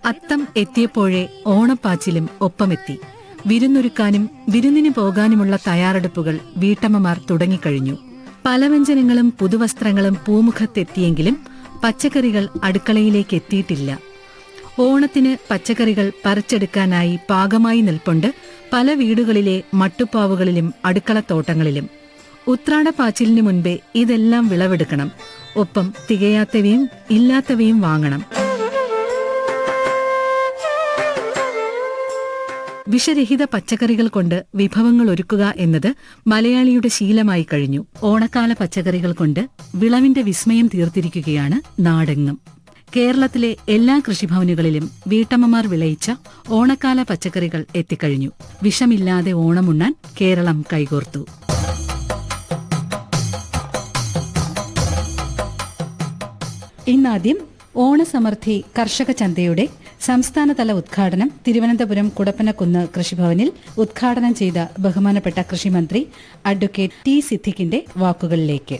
അത്തം എത്തിയപ്പോഴേ ഓണപ്പാച്ചിലും ഒപ്പമെത്തി വിരുന്നൊരുക്കാനും വിരുന്നിന് പോകാനുമുള്ള തയ്യാറെടുപ്പുകൾ വീട്ടമ്മമാർ തുടങ്ങിക്കഴിഞ്ഞു പലവ്യഞ്ജനങ്ങളും പുതുവസ്ത്രങ്ങളും പൂമുഖത്തെത്തിയെങ്കിലും പച്ചക്കറികൾ അടുക്കളയിലേക്ക് എത്തിയിട്ടില്ല ഓണത്തിന് പച്ചക്കറികൾ പറിച്ചെടുക്കാനായി പാകമായി നിൽപ്പുണ്ട് പല വീടുകളിലെ മട്ടുപ്പാവുകളിലും അടുക്കളത്തോട്ടങ്ങളിലും ഉത്രാടപ്പാച്ചിലിനു മുൻപേ ഇതെല്ലാം വിളവെടുക്കണം ഒപ്പം തികയാത്തവയും ഇല്ലാത്തവയും വാങ്ങണം വിഷരഹിത പച്ചക്കറികൾ കൊണ്ട് വിഭവങ്ങൾ ഒരുക്കുക എന്നത് മലയാളിയുടെ ശീലമായി കഴിഞ്ഞു ഓണക്കാല പച്ചക്കറികൾ കൊണ്ട് വിളവിന്റെ വിസ്മയം തീർത്തിരിക്കുകയാണ് നാടെങ്ങും കേരളത്തിലെ എല്ലാ കൃഷിഭവനുകളിലും വീട്ടമ്മമാർ വിളയിച്ച ഓണക്കാല പച്ചക്കറികൾ എത്തിക്കഴിഞ്ഞു വിഷമില്ലാതെ ഓണമുണ്ണാൻ കേരളം കൈകോർത്തു ഇന്നാദ്യം ഓണസമൃദ്ധി കർഷക ചന്തയുടെ സംസ്ഥാനതല ഉദ്ഘാടനം തിരുവനന്തപുരം കുടപ്പനക്കുന്ന് കൃഷിഭവനിൽ ഉദ്ഘാടനം ചെയ്ത ബഹുമാനപ്പെട്ട കൃഷിമന്ത്രി അഡ്വക്കേറ്റ് ടി സിദ്ദിഖിന്റെ വാക്കുകളിലേക്ക്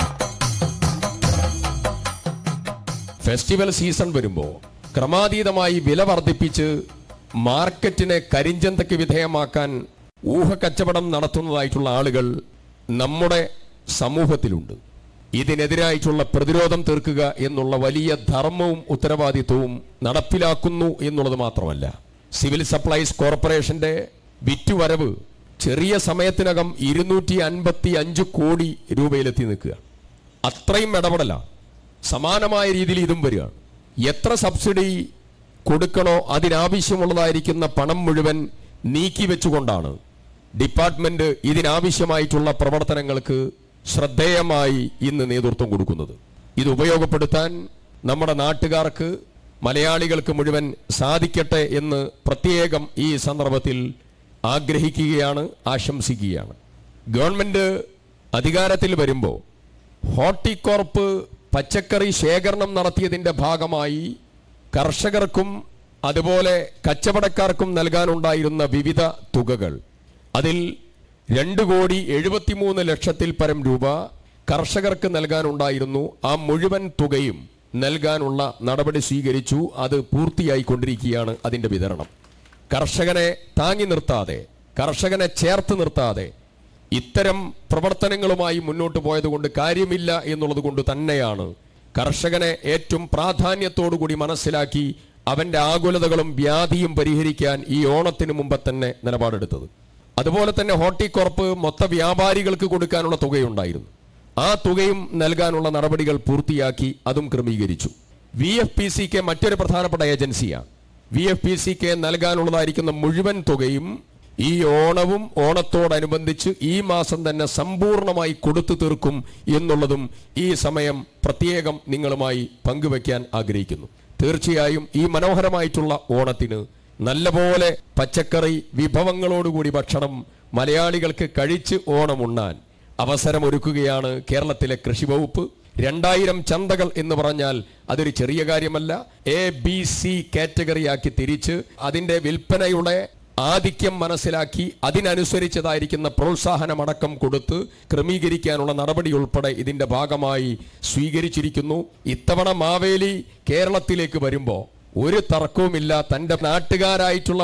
ഫെസ്റ്റിവൽ സീസൺ വരുമ്പോൾ ക്രമാതീതമായി വില വർദ്ധിപ്പിച്ച് മാർക്കറ്റിനെ കരിഞ്ചന്തയ്ക്ക് വിധേയമാക്കാൻ ഊഹക്കച്ചവടം നടത്തുന്നതായിട്ടുള്ള ആളുകൾ നമ്മുടെ സമൂഹത്തിലുണ്ട് ഇതിനെതിരായിട്ടുള്ള പ്രതിരോധം തീർക്കുക എന്നുള്ള വലിയ ധർമ്മവും ഉത്തരവാദിത്വവും നടപ്പിലാക്കുന്നു എന്നുള്ളത് മാത്രമല്ല സിവിൽ സപ്ലൈസ് കോർപ്പറേഷന്റെ വിറ്റുവരവ് ചെറിയ സമയത്തിനകം ഇരുന്നൂറ്റി അൻപത്തി അഞ്ച് കോടി രൂപയിലെത്തി നിൽക്കുക അത്രയും ഇടപെടലാണ് സമാനമായ രീതിയിൽ ഇതും വരികയാണ് എത്ര സബ്സിഡി കൊടുക്കണോ അതിനാവശ്യമുള്ളതായിരിക്കുന്ന പണം മുഴുവൻ നീക്കി വെച്ചുകൊണ്ടാണ് ഡിപ്പാർട്ട്മെന്റ് ഇതിനാവശ്യമായിട്ടുള്ള പ്രവർത്തനങ്ങൾക്ക് ശ്രദ്ധേയമായി ഇന്ന് നേതൃത്വം കൊടുക്കുന്നത് ഇത് ഉപയോഗപ്പെടുത്താൻ നമ്മുടെ നാട്ടുകാർക്ക് മലയാളികൾക്ക് മുഴുവൻ സാധിക്കട്ടെ എന്ന് പ്രത്യേകം ഈ സന്ദർഭത്തിൽ ആഗ്രഹിക്കുകയാണ് ആശംസിക്കുകയാണ് ഗവൺമെന്റ് അധികാരത്തിൽ വരുമ്പോൾ ഹോർട്ടികോർപ്പ് പച്ചക്കറി ശേഖരണം നടത്തിയതിന്റെ ഭാഗമായി കർഷകർക്കും അതുപോലെ കച്ചവടക്കാർക്കും നൽകാനുണ്ടായിരുന്ന വിവിധ തുകകൾ അതിൽ രണ്ട് കോടി എഴുപത്തിമൂന്ന് ലക്ഷത്തിൽ പരം രൂപ കർഷകർക്ക് നൽകാനുണ്ടായിരുന്നു ആ മുഴുവൻ തുകയും നൽകാനുള്ള നടപടി സ്വീകരിച്ചു അത് പൂർത്തിയായിക്കൊണ്ടിരിക്കുകയാണ് അതിന്റെ വിതരണം കർഷകനെ താങ്ങി നിർത്താതെ കർഷകനെ ചേർത്ത് നിർത്താതെ ഇത്തരം പ്രവർത്തനങ്ങളുമായി മുന്നോട്ട് പോയതുകൊണ്ട് കാര്യമില്ല എന്നുള്ളത് കൊണ്ട് തന്നെയാണ് കർഷകനെ ഏറ്റവും പ്രാധാന്യത്തോടുകൂടി മനസ്സിലാക്കി അവന്റെ ആകുലതകളും വ്യാധിയും പരിഹരിക്കാൻ ഈ ഓണത്തിന് മുമ്പ് തന്നെ നിലപാടെടുത്തത് അതുപോലെ തന്നെ ഹോർട്ടികോർപ്പ് മൊത്ത വ്യാപാരികൾക്ക് കൊടുക്കാനുള്ള തുകയുണ്ടായിരുന്നു ആ തുകയും നൽകാനുള്ള നടപടികൾ പൂർത്തിയാക്കി അതും ക്രമീകരിച്ചു വി എഫ് പി സിക്ക് മറ്റൊരു പ്രധാനപ്പെട്ട ഏജൻസിയാണ് വി എഫ് പി സിക്ക് നൽകാനുള്ളതായിരിക്കുന്ന മുഴുവൻ തുകയും ഈ ഓണവും ഓണത്തോടനുബന്ധിച്ച് ഈ മാസം തന്നെ സമ്പൂർണ്ണമായി കൊടുത്തു തീർക്കും എന്നുള്ളതും ഈ സമയം പ്രത്യേകം നിങ്ങളുമായി പങ്കുവെക്കാൻ ആഗ്രഹിക്കുന്നു തീർച്ചയായും ഈ മനോഹരമായിട്ടുള്ള ഓണത്തിന് നല്ലപോലെ പച്ചക്കറി വിഭവങ്ങളോടുകൂടി ഭക്ഷണം മലയാളികൾക്ക് കഴിച്ച് ഓണമുണ്ണാൻ അവസരമൊരുക്കുകയാണ് കേരളത്തിലെ കൃഷി വകുപ്പ് രണ്ടായിരം ചന്തകൾ എന്ന് പറഞ്ഞാൽ അതൊരു ചെറിയ കാര്യമല്ല എ ബി സി കാറ്റഗറിയാക്കി തിരിച്ച് അതിന്റെ വിൽപ്പനയുടെ ആധിക്യം മനസ്സിലാക്കി അതിനനുസരിച്ചതായിരിക്കുന്ന പ്രോത്സാഹനമടക്കം കൊടുത്ത് ക്രമീകരിക്കാനുള്ള നടപടി ഉൾപ്പെടെ ഇതിന്റെ ഭാഗമായി സ്വീകരിച്ചിരിക്കുന്നു ഇത്തവണ മാവേലി കേരളത്തിലേക്ക് വരുമ്പോൾ ഒരു തർക്കവുമില്ല തന്റെ നാട്ടുകാരായിട്ടുള്ള